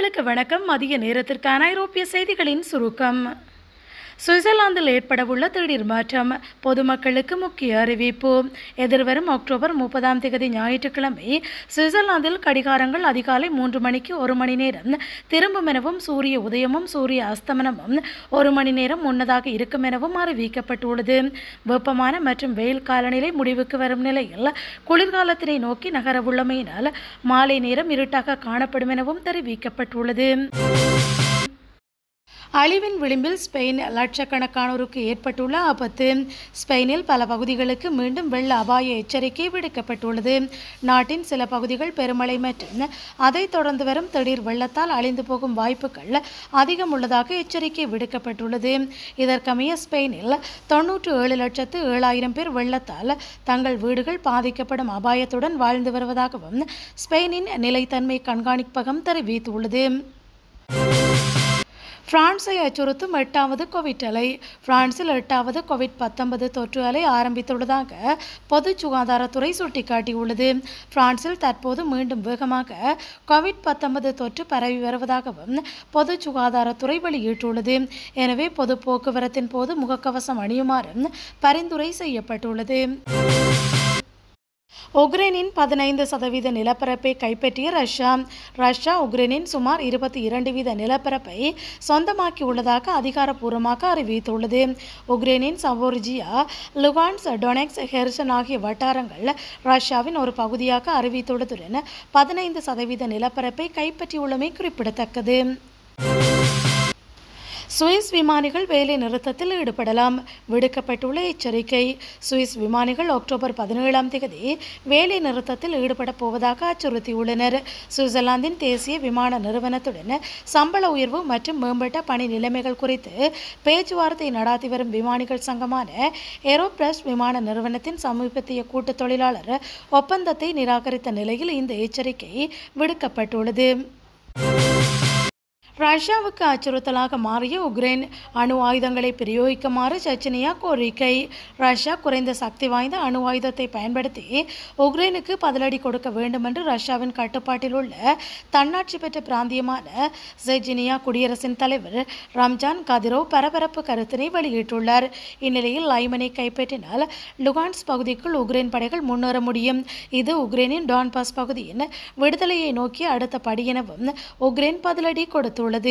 நேர்களுக்கு வணக்கம் மதிய நேரத்திற்கான ஐரோப்பிய செய்திகளின் சுருக்கம் சுவிட்சர்லாந்தில் ஏற்படவுள்ள திடீர் மாற்றம் பொதுமக்களுக்கு முக்கிய அறிவிப்பு எதிர்வரும் அக்டோபர் முப்பதாம் தேதி ஞாயிற்றுக்கிழமை சுவிட்சர்லாந்தில் கடிகாரங்கள் அதிகாலை மூன்று மணிக்கு ஒரு மணி நேரம் திரும்பும் எனவும் சூரிய உதயமும் சூரிய அஸ்தமனமும் ஒரு மணி நேரம் முன்னதாக இருக்கும் எனவும் அறிவிக்கப்பட்டுள்ளது வெப்பமான மற்றும் வெயில் காலநிலை முடிவுக்கு வரும் நிலையில் குளிர்காலத்தினை நோக்கி நகரவுள்ளமையினால் மாலை நேரம் இருட்டாக காணப்படும் எனவும் தெரிவிக்கப்பட்டுள்ளது அழிவின் விளிம்பில் ஸ்பெயின் லட்சக்கணக்கானோருக்கு ஏற்பட்டுள்ள ஆபத்து ஸ்பெயினில் பல பகுதிகளுக்கு மீண்டும் வெள்ள அபாய எச்சரிக்கை விடுக்கப்பட்டுள்ளது நாட்டின் சில பகுதிகள் பெருமழை மற்றும் அதைத் தொடர்ந்து வரும் திடீர் வெள்ளத்தால் அழிந்து போகும் வாய்ப்புகள் அதிகம் உள்ளதாக எச்சரிக்கை விடுக்கப்பட்டுள்ளது இதற்கமைய ஸ்பெயினில் தொன்னூற்று ஏழு லட்சத்து ஏழாயிரம் பேர் வெள்ளத்தால் தங்கள் வீடுகள் பாதிக்கப்படும் அபாயத்துடன் வாழ்ந்து வருவதாகவும் ஸ்பெயினின் நிலைத்தன்மை கண்காணிப்பகம் தெரிவித்துள்ளது பிரான்ஸை அச்சுறுத்தும் எட்டாவது கோவிட் அலை பிரான்சில் எட்டாவது கோவிட் பத்தொன்பது தொற்று அலை ஆரம்பித்துள்ளதாக பொது சுகாதாரத்துறை சுட்டிக்காட்டியுள்ளது பிரான்சில் தற்போது மீண்டும் வேகமாக கோவிட் பத்தொன்பது தொற்று பரவி வருவதாகவும் பொது சுகாதாரத்துறை வெளியிட்டுள்ளது எனவே பொது போக்குவரத்தின் போது முகக்கவசம் அணியுமாறு பரிந்துரை செய்யப்பட்டுள்ளது உக்ரைனின் பதினைந்து சதவீத நிலப்பரப்பை கைப்பற்றிய ரஷ்யா ரஷ்யா உக்ரைனின் சுமார் இருபத்தி இரண்டு வீத நிலப்பரப்பை சொந்தமாக்கியுள்ளதாக அதிகாரப்பூர்வமாக அறிவித்துள்ளது உக்ரைனின் சவோர்ஜியா லுகான்ஸ் டொனெக்ஸ் ஹெர்சன் ஆகிய வட்டாரங்கள் ரஷ்யாவின் ஒரு பகுதியாக அறிவித்துள்ளதுடன் பதினைந்து சதவீத நிலப்பரப்பை கைப்பற்றியுள்ளமை குறிப்பிடத்தக்கது சுவிஸ் விமானிகள் வேலை நிறுத்தத்தில் ஈடுபடலாம் விடுக்கப்பட்டுள்ள எச்சரிக்கை சுவிஸ் விமானிகள் அக்டோபர் பதினேழாம் தேதி வேலை நிறுத்தத்தில் ஈடுபடப் போவதாக அச்சுறுத்தியுள்ளனர் சுவிட்சர்லாந்தின் தேசிய விமான நிறுவனத்துடன் சம்பள உயர்வு மற்றும் மேம்பட்ட பணி நிலைமைகள் குறித்து பேச்சுவார்த்தை நடாத்தி வரும் விமானிகள் சங்கமான ஏரோப்ரஸ் விமான நிறுவனத்தின் சமீபத்திய கூட்டு தொழிலாளர் ஒப்பந்தத்தை நிராகரித்த நிலையில் இந்த எச்சரிக்கை விடுக்கப்பட்டுள்ளது ரஷ்யாவுக்கு அச்சுறுத்தலாக மாறிய உக்ரைன் அணு ஆயுதங்களை பிரயோகிக்குமாறு செச்சனியா கோரிக்கை ரஷ்யா குறைந்த சக்தி வாய்ந்த அணு ஆயுதத்தை பயன்படுத்தி உக்ரைனுக்கு பதிலடி கொடுக்க வேண்டும் என்று ரஷ்யாவின் கட்டுப்பாட்டில் உள்ள தன்னாட்சி பெற்ற பிராந்தியமான செஜினியா குடியரசின் தலைவர் ரம்ஜான் கதிரோவ் பரபரப்பு கருத்தினை வெளியிட்டுள்ளார் இந்நிலையில் லைமனை கைப்பற்றினால் லுகான்ஸ் பகுதிக்குள் உக்ரைன் படைகள் முன்னேற முடியும் இது உக்ரைனின் டான்பாஸ் பகுதியின் விடுதலையை நோக்கி அடுத்த படி எனவும் உக்ரைன் பதிலடி கொடுத்துள்ளது உள்ளது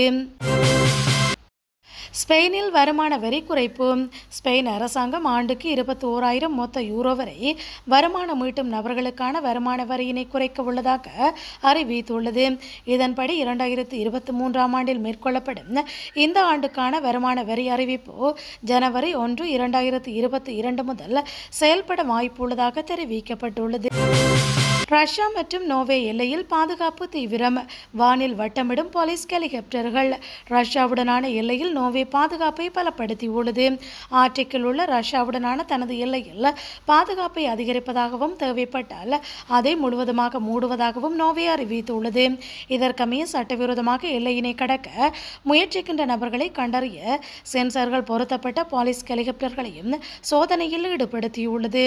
ஸ்பெயினில் வருமான வரி குறைப்பு ஸ்பெயின் அரசாங்கம் ஆண்டுக்கு இருபத்தி ஓராயிரம் மொத்த யூரோ வரை வருமானம் ஈட்டும் நபர்களுக்கான வருமான வரியினை குறைக்க உள்ளதாக அறிவித்துள்ளது இதன்படி இரண்டாயிரத்தி இருபத்தி மூன்றாம் ஆண்டில் மேற்கொள்ளப்படும் இந்த ஆண்டுக்கான வருமான வரி அறிவிப்பு ஜனவரி ஒன்று இரண்டாயிரத்தி இருபத்தி இரண்டு முதல் செயல்பட வாய்ப்புள்ளதாக தெரிவிக்கப்பட்டுள்ளது ரஷ்யா மற்றும் நோவே எல்லையில் பாதுகாப்பு தீவிரம் வானில் வட்டமிடும் போலீஸ் ஹெலிகாப்டர்கள் ரஷ்யாவுடனான எல்லையில் நோவே பாதுகாப்பை பலப்படுத்தியுள்ளது ஆர்டிக்கில் உள்ள ரஷ்யாவுடனான தனது எல்லையில் பாதுகாப்பை அதிகரிப்பதாகவும் தேவைப்பட்டால் அதை முழுவதுமாக மூடுவதாகவும் நோவே அறிவித்துள்ளது இதற்கமைய சட்டவிரோதமாக எல்லையினை கடக்க முயற்சிக்கின்ற நபர்களை கண்டறிய சென்சார்கள் பொருத்தப்பட்ட போலீஸ் ஹெலிகாப்டர்களையும் சோதனையில் ஈடுபடுத்தியுள்ளது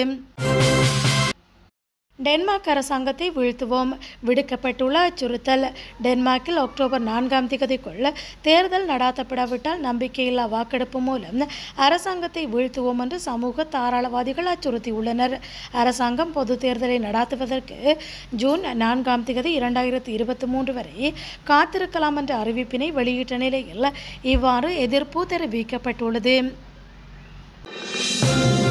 டென்மார்க் அரசாங்கத்தை வீழ்த்துவோம் விடுக்கப்பட்டுள்ள அச்சுறுத்தல் டென்மார்க்கில் அக்டோபர் நான்காம் திகதிக்குள் தேர்தல் நடாத்தப்படாவிட்டால் நம்பிக்கையில்லா வாக்கெடுப்பு மூலம் அரசாங்கத்தை வீழ்த்துவோம் என்று சமூக தாராளவாதிகள் அச்சுறுத்தியுள்ளனர் அரசாங்கம் பொது தேர்தலை நடாத்துவதற்கு ஜூன் நான்காம் திகதி இரண்டாயிரத்தி இருபத்தி மூன்று வரை காத்திருக்கலாம் என்ற அறிவிப்பினை வெளியிட்ட நிலையில் இவ்வாறு எதிர்ப்பு தெரிவிக்கப்பட்டுள்ளது